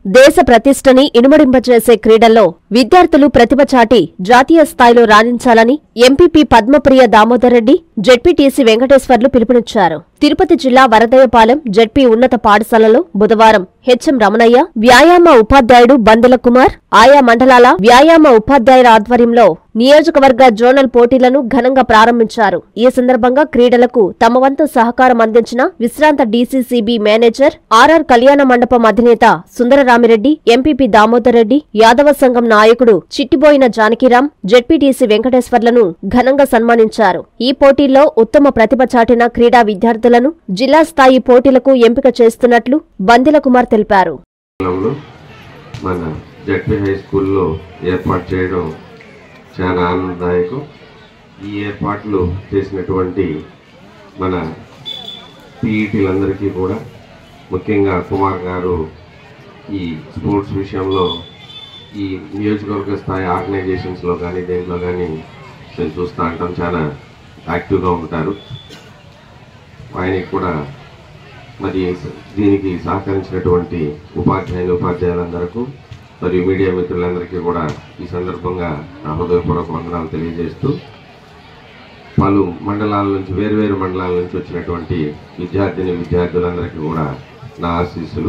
దేశ ప్రతిష్టని ఇనుమడింపచేసే క్రీడల్లో విద్యార్థులు ప్రతిభ చాటి జాతీయ స్థాయిలో రాణించాలని ఎంపీపీ పద్మప్రియ దామోదర్ రెడ్డి జెడ్పీటీసీ వెంకటేశ్వర్లు పిలుపునిచ్చారు తిరుపతి జిల్లా వరదయపాలెం జెడ్పీ ఉన్నత పాఠశాలలో బుధవారం హెచ్ఎం రమణయ్య వ్యాయామ ఉపాధ్యాయుడు బందెల కుమార్ ఆయా మండలాల వ్యాయామ ఉపాధ్యాయుల ఆధ్వర్యంలో నియోజకవర్గ జోనల్ పోటీలను ఘనంగా ప్రారంభించారు ఈ సందర్భంగా క్రీడలకు తమ వంతు సహకారం అందించిన విశ్రాంత డీసీసీబీ మేనేజర్ ఆర్ఆర్ కళ్యాణ మండపం అధినేత సుందరరామిరెడ్డి ఎంపీపీ దామోదర్ రెడ్డి యాదవ సంఘం నాయకుడు చిట్టిబోయిన జానకిరాం జెడ్పీటీసీ వెంకటేశ్వర్లను ఘనంగా సన్మానించారు ఈ పోటీల్లో ఉత్తమ ప్రతిభ చాటిన క్రీడా విద్యార్థులను జిల్లా స్థాయి పోటీలకు ఎంపిక చేస్తున్నట్లు బందెల కుమార్ తెలిపారు కాలంలో మన జడ్పీ హై స్కూల్లో ఏర్పాటు చేయడం చాలా ఆనందదాయకం ఈ ఏర్పాట్లు చేసినటువంటి మన పీఈటీలందరికీ కూడా ముఖ్యంగా కుమార్ గారు ఈ స్పోర్ట్స్ విషయంలో ఈ నియోజకవర్గ స్థాయి ఆర్గనైజేషన్స్లో కానీ దేంట్లో కానీ నేను చూస్తూ ఉంటాం చాలా యాక్టివ్గా ఉంటారు ఆయనకి కూడా మరి దీనికి సహకరించినటువంటి ఉపాధ్యాయులు ఉపాధ్యాయులందరకు మరియు మీడియా మిత్రులందరికీ కూడా ఈ సందర్భంగా నా హృదయపూర్వక వందనాలు తెలియజేస్తూ పలు మండలాల నుంచి వేరువేరు మండలాల నుంచి వచ్చినటువంటి విద్యార్థిని విద్యార్థులందరికీ కూడా నా ఆశీస్సులు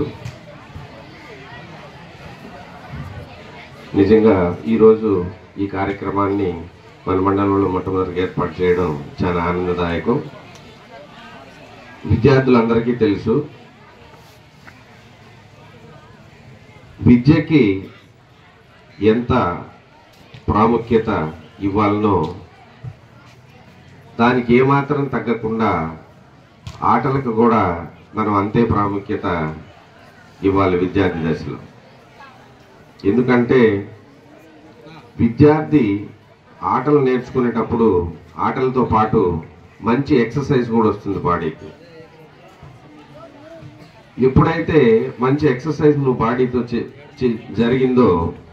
నిజంగా ఈరోజు ఈ కార్యక్రమాన్ని మన మండలంలో మొట్టమొదటిగా ఏర్పాటు చేయడం చాలా ఆనందదాయకం విద్యార్థులందరికీ తెలుసు విద్యకి ఎంత ప్రాముఖ్యత ఇవ్వాలనో దానికి ఏమాత్రం తగ్గకుండా ఆటలకు కూడా మనం అంతే ప్రాముఖ్యత ఇవ్వాలి విద్యార్థి దశలో ఎందుకంటే విద్యార్థి ఆటలు నేర్చుకునేటప్పుడు ఆటలతో పాటు మంచి ఎక్సర్సైజ్ కూడా వస్తుంది బాడీకి ఎప్పుడైతే మంచి ఎక్సర్సైజ్ నువ్వు బాడీతో చే- చే- జరిగిందో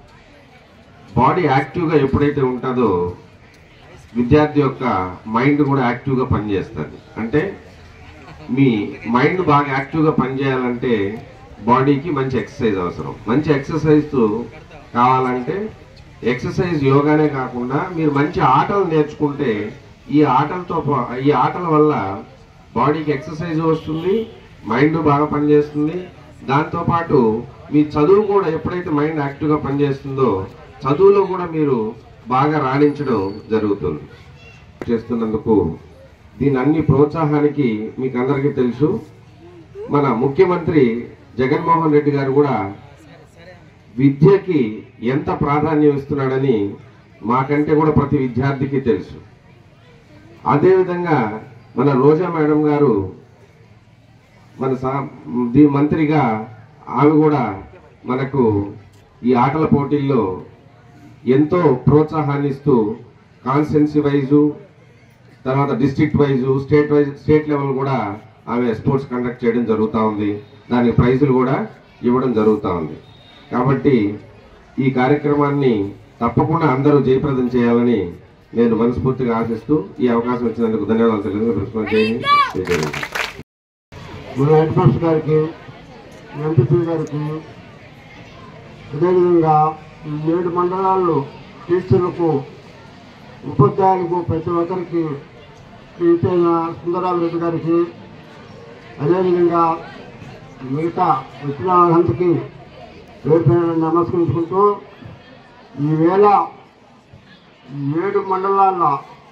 బాడీ యాక్టివ్గా ఎప్పుడైతే ఉంటుందో విద్యార్థి యొక్క మైండ్ కూడా యాక్టివ్గా పనిచేస్తుంది అంటే మీ మైండ్ బాగా యాక్టివ్గా పనిచేయాలంటే బాడీకి మంచి ఎక్సర్సైజ్ అవసరం మంచి ఎక్సర్సైజ్ కావాలంటే ఎక్సర్సైజ్ యోగానే కాకుండా మీరు మంచి ఆటలు నేర్చుకుంటే ఈ ఆటలతో పా- ఈ ఆటల వల్ల బాడీకి ఎక్సర్సైజ్ వస్తుంది మైండ్ బాగా పనిచేస్తుంది దాంతోపాటు మీ చదువు కూడా ఎప్పుడైతే మైండ్ యాక్టివ్గా పనిచేస్తుందో చదువులో కూడా మీరు బాగా రాణించడం జరుగుతుంది చేస్తున్నందుకు దీని అన్ని ప్రోత్సాహానికి మీకు అందరికీ తెలుసు మన ముఖ్యమంత్రి జగన్మోహన్ రెడ్డి గారు కూడా విద్యకి ఎంత ప్రాధాన్యం ఇస్తున్నాడని మాకంటే కూడా ప్రతి విద్యార్థికి తెలుసు అదేవిధంగా మన రోజా మేడం గారు మన సా దీ మంత్రిగా ఆమె కూడా మనకు ఈ ఆటల పోటీల్లో ఎంతో ప్రోత్సాహాన్ని ఇస్తూ కాన్స్టెన్సీ వైజు తర్వాత district wise state wise state level కూడా ఆమె స్పోర్ట్స్ కండక్ట్ చేయడం జరుగుతూ ఉంది దానికి ప్రైజులు కూడా ఇవ్వడం జరుగుతూ ఉంది కాబట్టి ఈ కార్యక్రమాన్ని తప్పకుండా అందరూ జయప్రదం చేయాలని నేను మనస్ఫూర్తిగా ఆశిస్తూ ఈ అవకాశం ఇచ్చినందుకు ధన్యవాదాలు తెలియదు ప్రిన్సిపల్ జైని జై మన హెడ్ మాస్టర్ గారికి ఎంపీపీ గారికి అదేవిధంగా ఈ ఏడు మండలాల్లో టీచర్లకు ఉపాధ్యాయులకు ప్రతి ఒక్కరికి టీచర్ సుందరామరెడ్డి గారికి అదేవిధంగా మిగతా వచ్చిన వాళ్ళందరికీ పేరు పేరున నమస్కరించుకుంటూ ఈవేళ ఈ ఏడు మండలాల్లో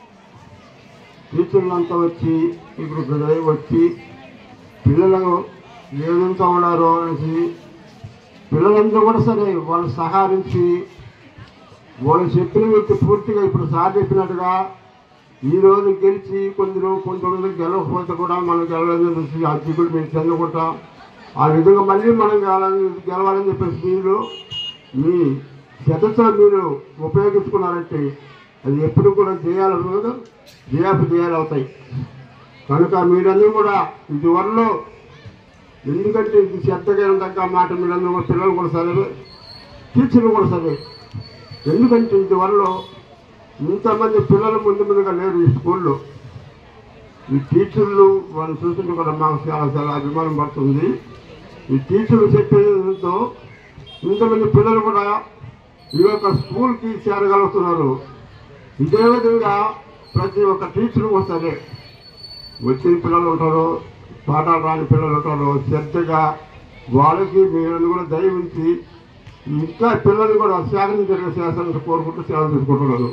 టీచర్లంతా వచ్చి ఇప్పుడు వచ్చి పిల్లలు ఏ విధంగా ఉన్నారో అనేసి పిల్లలందరూ కూడా సరే వాళ్ళు సహకరించి వాళ్ళు చెప్పిన వ్యక్తి పూర్తిగా ఇప్పుడు సార్ చెప్పినట్టుగా ఈ రోజు గెలిచి కొందరు కొంతమంది గెలవకపోతే కూడా మనం గెలవాలని చెప్పేసి ఆ దిగులు మేము చెందుకుంటాం ఆ విధంగా మళ్ళీ మనం గెలవాలని గెలవాలని చెప్పేసి మీరు మీ సదస్సులో మీరు ఉపయోగించుకున్నారంటే అది ఎప్పుడు కూడా జయాలు జయాపు జయాలు అవుతాయి కనుక మీరందరూ కూడా ఇది వరలో ఎందుకంటే ఇది చెత్తగా తగ్గ మాట మీరందరూ కూడా పిల్లలు కూడా సరే టీచర్లు కూడా సరే ఎందుకంటే ఇది వరలో ఇంతమంది పిల్లలు ముందు ముందుగా లేరు ఈ స్కూల్లో ఈ టీచర్లు వాళ్ళని చూస్తుంటే కూడా మాకు చాలా చాలా అభిమానం పడుతుంది ఈ టీచర్లు చెప్పేదో ఇంతమంది పిల్లలు కూడా ఈ యొక్క స్కూల్కి చేరగలుగుతున్నారు ఇదే విధంగా ప్రతి ఒక్క టీచర్ కూడా సరే వచ్చిన పిల్లలు ఉంటారు పాఠాలు రాని పిల్లలు ఉంటారు శ్రద్ధగా వాళ్ళకి మీరు కూడా దయవించి ఇంకా పిల్లలు కూడా సేకరణ జరిగే చేస్తారని కోరుకుంటూ సేవ తీసుకుంటున్నాను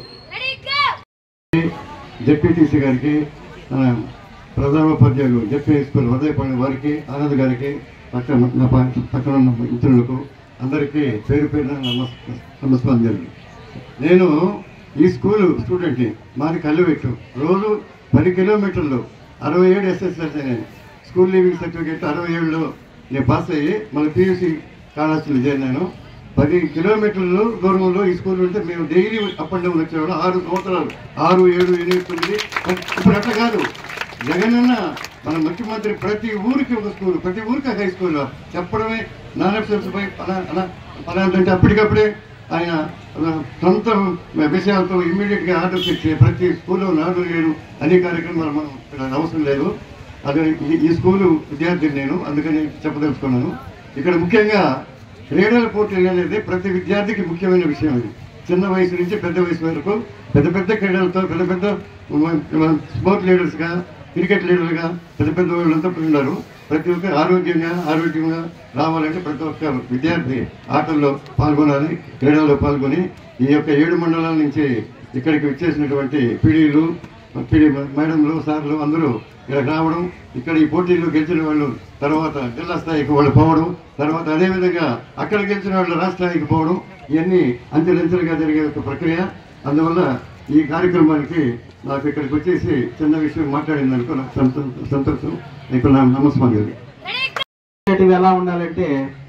జెడ్పీటీసీ గారికి ఆ, ప్రధానోపాధ్యాయులు జెడ్పీ స్కూల్ ఉదయపల్లి వారికి ఆనంద్ గారికి పక్కన నా ప- పక్కన ఉన్న మిత్రులకు అందరికీ పేరు పేరున నమస్ నమస్కారం నేను ఈ స్కూల్ స్టూడెంట్ని మాది కళ్ళువెట్టు రోజు పది కిలోమీటర్లు అరవై ఏడు ఎస్ఎస్ఎల్ నేను స్కూల్ లీవింగ్ సర్టిఫికేట్ అరవై ఏడులో నేను పాస్ అయ్యి మళ్ళీ పీయూసీ కళాశాలలో చేరినాను పది కిలోమీటర్లు దూరంలో ఈ స్కూల్ ఉంటే మేము డైలీ అప్ అండ్ డౌన్ వచ్చేవాళ్ళం ఆరు సంవత్సరాలు ఆరు ఏడు ఎనిమిది తొమ్మిది ఇప్పుడు అట్లా కాదు జగనన్న మన ముఖ్యమంత్రి ప్రతి ఊరికి ఒక స్కూల్ ప్రతి ఊరికి హై స్కూల్ చెప్పడమే నాన్ పై పలాంటి అప్పటికప్పుడే ఆయన ఆ, సొంత విషయాలతో ఇమ్మీడియట్ గా ఆర్డర్స్ ఇచ్చి ప్రతి స్కూల్లో నాడు లేడు అనే కార్యక్రమాలు మనం ఇక్కడ అవసరం లేదు అది ఈ- ఈ స్కూలు విద్యార్థిని నేను అందుకని చెప్పదలుచుకున్నాను ఇక్కడ ముఖ్యంగా క్రీడల పోటీలు అనేది ప్రతి విద్యార్థికి ముఖ్యమైన విషయం ఇది చిన్న వయసు నుంచి పెద్ద వయసు వరకు పెద్ద పెద్ద క్రీడలతో పెద్ద పెద్ద స్పోర్ట్ లీడర్స్గా క్రికెట్ లీడర్గా పెద్ద పెద్ద వాళ్ళంతా ఉన్నారు ప్రతి ఒక్క ఆరోగ్యంగా ఆరోగ్యంగా రావాలంటే ప్రతి ఒక్క విద్యార్థి ఆటల్లో పాల్గొనాలి క్రీడల్లో పాల్గొని ఈ యొక్క ఏడు మండలాల నుంచి ఇక్కడికి వచ్చేసినటువంటి పీడీలు పీడీ మేడంలు సార్లు అందరూ ఇక్కడ రావడం ఇక్కడ ఈ పోటీలు గెలిచిన వాళ్ళు తర్వాత జిల్లా స్థాయికి వాళ్ళు పోవడం తర్వాత అదేవిధంగా అక్కడ గెలిచిన వాళ్ళు రాష్ట్ర స్థాయికి పోవడం ఇవన్నీ అంచెలంచెలుగా జరిగే ఒక ప్రక్రియ అందువల్ల ఈ కార్యక్రమానికి నాకు ఇక్కడికి వచ్చేసి చిన్న విషయం మాట్లాడిందనుకో నాకు సంతో- సంతోషం ఇప్పుడు నా నమస్కారం అనేటివి ఎలా ఉండాలంటే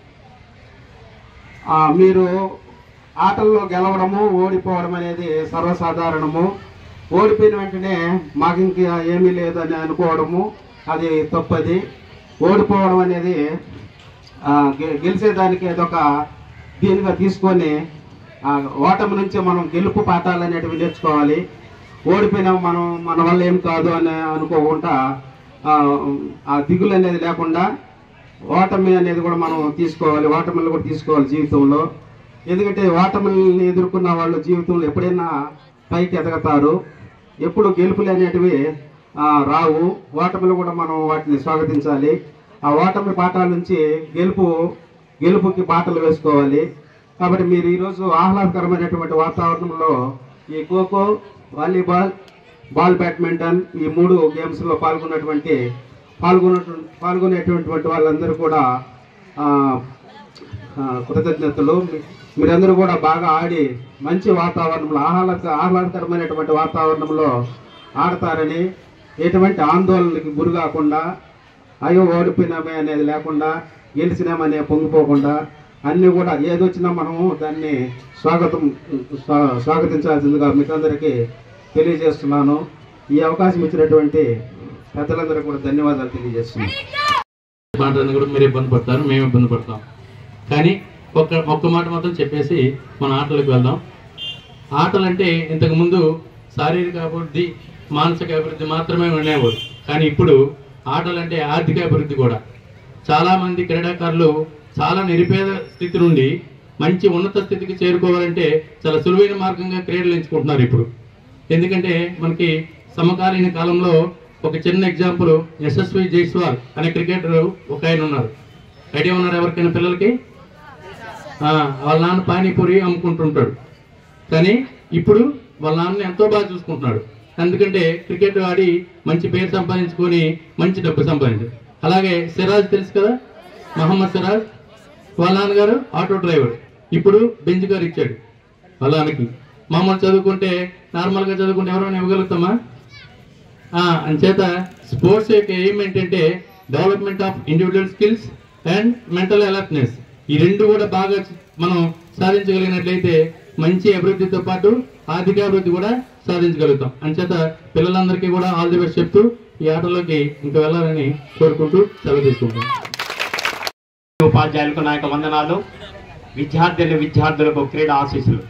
ఆ, మీరు ఆటల్లో గెలవడము ఓడిపోవడం అనేది సర్వసాధారణము ఓడిపోయిన వెంటనే మాకు ఇంక ఏమీ లేదని అనుకోవడము అది తప్పది ఓడిపోవడం అనేది ఆ, గె- గెలిచేదానికి అదొక దీనిగా తీసుకొని ఆ, ఓటమి నుంచి మనం గెలుపు పాఠాలు అనేటివి నేర్చుకోవాలి ఓడిపోయినా మనం మన వల్ల ఏం కాదు అని అనుకోకుండా ఆ, ఆ దిగులు అనేది లేకుండా ఓటమి అనేది కూడా మనం తీసుకోవాలి ఓటమిని కూడా తీసుకోవాలి జీవితంలో ఎందుకంటే ఓటమిని ఎదుర్కొన్న వాళ్ళు జీవితంలో ఎప్పుడైనా పైకి ఎదగతారు ఎప్పుడు గెలుపులు అనేటివి ఆ, రావు ఓటమిలు కూడా మనం వాటిని స్వాగతించాలి ఆ ఓటమి పాఠాల నుంచి గెలుపు గెలుపుకి బాటలు వేసుకోవాలి కాబట్టి మీరు ఈరోజు ఆహ్లాదకరమైనటువంటి వాతావరణంలో ఈ ఖోఖో వాలీబాల్ బాల్ బ్యాడ్మింటన్ ఈ మూడు గేమ్స్లో పాల్గొన్నటువంటి పాల్గొన్న పాల్గొనేటువంటి వాళ్ళందరూ కూడా ఆ, ఆ, కృతజ్ఞతలు మీ- మీరందరూ కూడా బాగా ఆడి మంచి వాతావరణంలో ఆహ్లాద ఆహ్లాదకరమైనటువంటి వాతావరణంలో ఆడతారని ఎటువంటి ఆందోళనకి గురి కాకుండా అయ్యో ఓడిపోయినామే అనేది లేకుండా గెలిచినామనే పొంగిపోకుండా అన్నీ కూడా ఏదొచ్చినా మనము దాన్ని స్వాగతం స్వా- స్వాగతించాల్సిందిగా మీకందరికీ తెలియజేస్తున్నాను ఈ అవకాశం ఇచ్చినటువంటి పెద్దలందరూ కూడా ధన్యవాదాలు తెలియజేస్తున్నాను మాట్లాడిన కూడా మీరు ఇబ్బంది పడతారు మేము ఇబ్బంది పడతాం కానీ ఒక్క ఒక్క మాట మాత్రం చెప్పేసి మన ఆటలకు వెళ్దాం ఆటలంటే ఇంతకు ముందు శారీరక అభివృద్ధి మానసిక అభివృద్ధి మాత్రమే ఉండేవారు కానీ ఇప్పుడు ఆటలంటే ఆర్థిక అభివృద్ధి కూడా చాలా మంది క్రీడాకారులు చాలా నిరుపేద స్థితి నుండి మంచి ఉన్నత స్థితికి చేరుకోవాలంటే చాలా సులువైన మార్గంగా క్రీడలు ఎంచుకుంటున్నారు ఇప్పుడు ఎందుకంటే మనకి సమకాలీన కాలంలో ఒక చిన్న ఎగ్జాంపుల్ యశస్వి జైస్వాల్ అనే క్రికెటర్ ఒక ఆయన ఉన్నారు ఐడియా ఉన్నారు ఎవరికైనా పిల్లలకి ఆ, వాళ్ళ నాన్న పానీపూరి అమ్ముకుంటుంటాడు కానీ ఇప్పుడు వాళ్ళ నాన్న ఎంతో బాగా చూసుకుంటున్నాడు ఎందుకంటే క్రికెట్ ఆడి మంచి పేరు సంపాదించుకొని మంచి డబ్బు సంపాదించాడు అలాగే సిరాజ్ తెలుసు కదా మహమ్మద్ సిరాజ్ వాళ్ళ నాన్నగారు ఆటో డ్రైవర్ ఇప్పుడు బెంచ్ గారు ఇచ్చాడు వాళ్ళ నాన్నకి మామూలు చదువుకుంటే నార్మల్గా చదువుకుంటే ఎవరైనా ఇవ్వగలుగుతామా ఆ, అంచేత స్పోర్ట్స్ యొక్క ఎయిమ్ ఏంటంటే development of individual skills and mental alertness ఈ రెండు కూడా బాగా మనం సాధించగలిగినట్లయితే మంచి అభివృద్ధితో పాటు ఆర్థిక అభివృద్ధి కూడా సాధించగలుగుతాం అంచేత పిల్లలందరికీ కూడా ఆల్ ది బెస్ట్ చెప్తూ ఈ ఆటలోకి ఇంకా వెళ్ళాలని కోరుకుంటూ సెలవు తీసుకుంటాం ఉపాధ్యాయులకు నా యొక్క వందనాలు విద్యార్థులు విద్యార్థులకు క్రీడా ఆశీస్సులు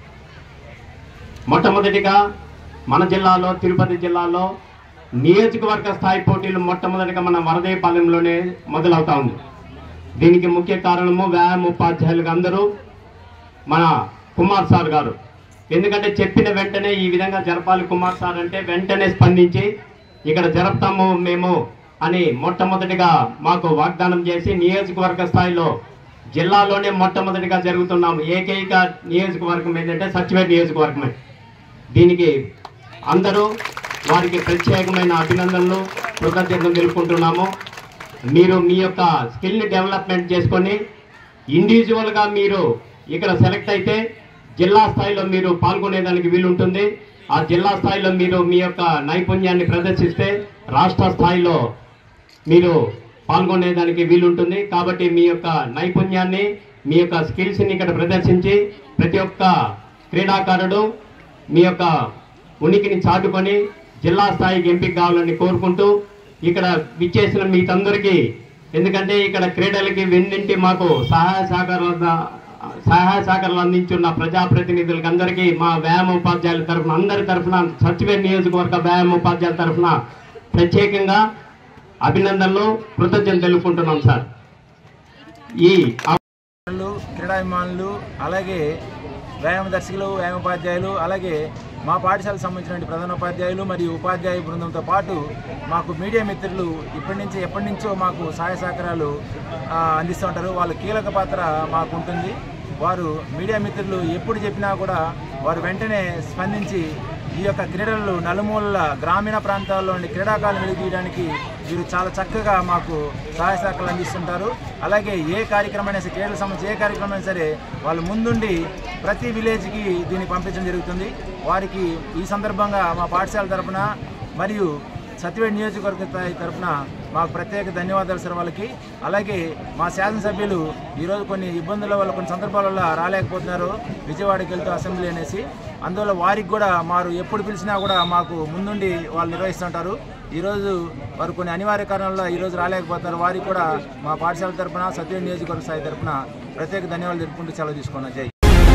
మొట్టమొదటిగా మన జిల్లాలో తిరుపతి జిల్లాలో నియోజకవర్గ స్థాయి పోటీలు మొట్టమొదటిగా మన వరదేపాలెంలోనే మొదలవుతా ఉంది దీనికి ముఖ్య కారణము వ్యాయామ ఉపాధ్యాయులుగా అందరూ మన కుమార్ సార్ గారు ఎందుకంటే చెప్పిన వెంటనే ఈ విధంగా జరపాలి కుమార్ సార్ అంటే వెంటనే స్పందించి ఇక్కడ జరుపుతాము మేము అని మొట్టమొదటిగా మాకు వాగ్దానం చేసి నియోజకవర్గ స్థాయిలో జిల్లాలోనే మొట్టమొదటిగా జరుగుతున్నాము ఏకైక నియోజకవర్గం ఏంటంటే సచివేట్ నియోజకవర్గమే దీనికి అందరూ వారికి ప్రత్యేకమైన అభినందనలు కృతజ్ఞతలు తెలుపుకుంటున్నాము మీరు మీ యొక్క స్కిల్ని డెవలప్మెంట్ చేసుకొని ఇండివిజువల్గా మీరు ఇక్కడ సెలెక్ట్ అయితే జిల్లా స్థాయిలో మీరు పాల్గొనేదానికి వీలుంటుంది ఆ జిల్లా స్థాయిలో మీరు మీ యొక్క నైపుణ్యాన్ని ప్రదర్శిస్తే రాష్ట్ర స్థాయిలో మీరు పాల్గొనేదానికి వీలుంటుంది కాబట్టి మీ యొక్క నైపుణ్యాన్ని మీ యొక్క స్కిల్స్ని ఇక్కడ ప్రదర్శించి ప్రతి ఒక్క క్రీడాకారుడు మీ యొక్క ఉనికిని చాటుకొని జిల్లా స్థాయికి ఎంపిక కావాలని కోరుకుంటూ ఇక్కడ విచ్చేసిన మీకందరికీ ఎందుకంటే ఇక్కడ క్రీడలకి వెన్నింటి మాకు సహాయ సహకారాల సహాయ సహకారాలు అందించున్న ప్రజాప్రతినిధులకి అందరికీ మా వ్యాయామ ఉపాధ్యాయుల తరఫున అందరి తరఫున సచివేట్ నియోజకవర్గ వ్యాయామ ఉపాధ్యాయుల తరఫున ప్రత్యేకంగా అభినందనలు కృతజ్ఞతలు తెలుపుకుంటున్నాం సార్ ఈ అభిమానులు, క్రీడాభిమానులు అలాగే వ్యాయామ దర్శకులు వ్యాయామోపాధ్యాయులు అలాగే మా పాఠశాలకు సంబంధించిన ప్రధానోపాధ్యాయులు మరియు ఉపాధ్యాయ బృందంతో పాటు మాకు మీడియా మిత్రులు ఇప్పటి నుంచి ఎప్పటి నుంచో మాకు సహాయ సహకారాలు ఆ, అందిస్తూ ఉంటారు వాళ్ళ కీలక పాత్ర మాకు ఉంటుంది వారు మీడియా మిత్రులు ఎప్పుడు చెప్పినా కూడా వారు వెంటనే స్పందించి ఈ యొక్క క్రీడలు నలుమూలల గ్రామీణ ప్రాంతాల్లోని క్రీడాకారులు వెలిగియడానికి వీరు చాలా చక్కగా మాకు సహాయ సహకారాలు అందిస్తుంటారు అలాగే ఏ కార్యక్రమం సరే క్రీడలకు సంబంధించి ఏ కార్యక్రమం అయినా సరే వాళ్ళు ముందుండి ప్రతి విలేజ్కి దీన్ని పంపించడం జరుగుతుంది వారికి ఈ సందర్భంగా మా పాఠశాల తరపున మరియు సత్యవేడ్ నియోజకవర్గ స్థాయి తరపున మాకు ప్రత్యేక ధన్యవాదాలు సార్ వాళ్ళకి అలాగే మా శాసనసభ్యులు ఈరోజు కొన్ని ఇబ్బందుల వల్ల కొన్ని సందర్భాల వల్ల రాలేకపోతున్నారు విజయవాడకి వెళ్తూ అసెంబ్లీ అనేసి అందువల్ల వారికి కూడా మారు ఎప్పుడు పిలిచినా కూడా మాకు ముందుండి వాళ్ళు నిర్వహిస్తుంటారు ఈరోజు వారు కొన్ని అనివార్య కారణాల వల్ల ఈరోజు రాలేకపోతున్నారు వారికి కూడా మా పాఠశాల తరపున సత్యవేడ్ నియోజకవర్గ స్థాయి తరపున ప్రత్యేక ధన్యవాదాలు తెలుపుకుంటూ సెలవు తీసుకున్నాను జై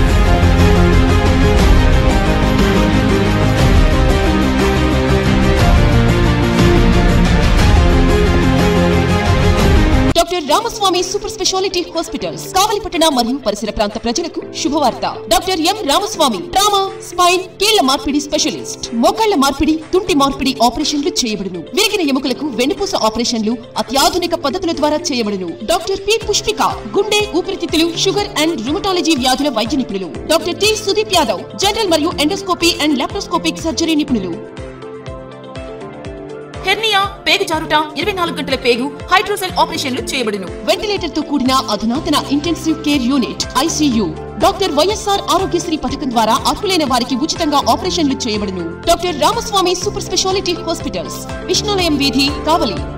doctor Ramaswamy super speciality hospitals కావలిపట్టణ మరియు పరిసర ప్రాంత ప్రజలకు శుభవార్త doctor M Ramaswamy trauma spine కీళ్ల మార్పిడి స్పెషలిస్ట్ మోకాళ్ల మార్పిడి తుంటి మార్పిడి ఆపరేషన్లు చేయబడును విరిగిన ఎముకలకు వెన్నుపూస ఆపరేషన్లు అత్యాధునిక పద్ధతుల ద్వారా చేయబడును డాక్టర్ పి పుష్పిక గుండె ఊపిరితిత్తులు షుగర్ అండ్ రుమటాలజీ వ్యాధుల వైద్య నిపుణులు doctor T Sudeep Yadav general మరియు ఎండోస్కోపీ అండ్ లాప్రోస్కోపిక్ సర్జరీ నిపుణులు హెర్నియా పేగు జారుట ఇరవై నాలుగు గంటల పేగు హైడ్రోసెల్ ఆపరేషన్లు చేయబడును వెంటిలేటర్ తో కూడిన అధునాతన intensive care unit ICU doctor YSR Aarogyasri పథకం ద్వారా అర్హులైన వారికి ఉచితంగా ఆపరేషన్లు చేయబడును doctor Ramaswamy super speciality hospitals విష్ణులయం వీధి కావలి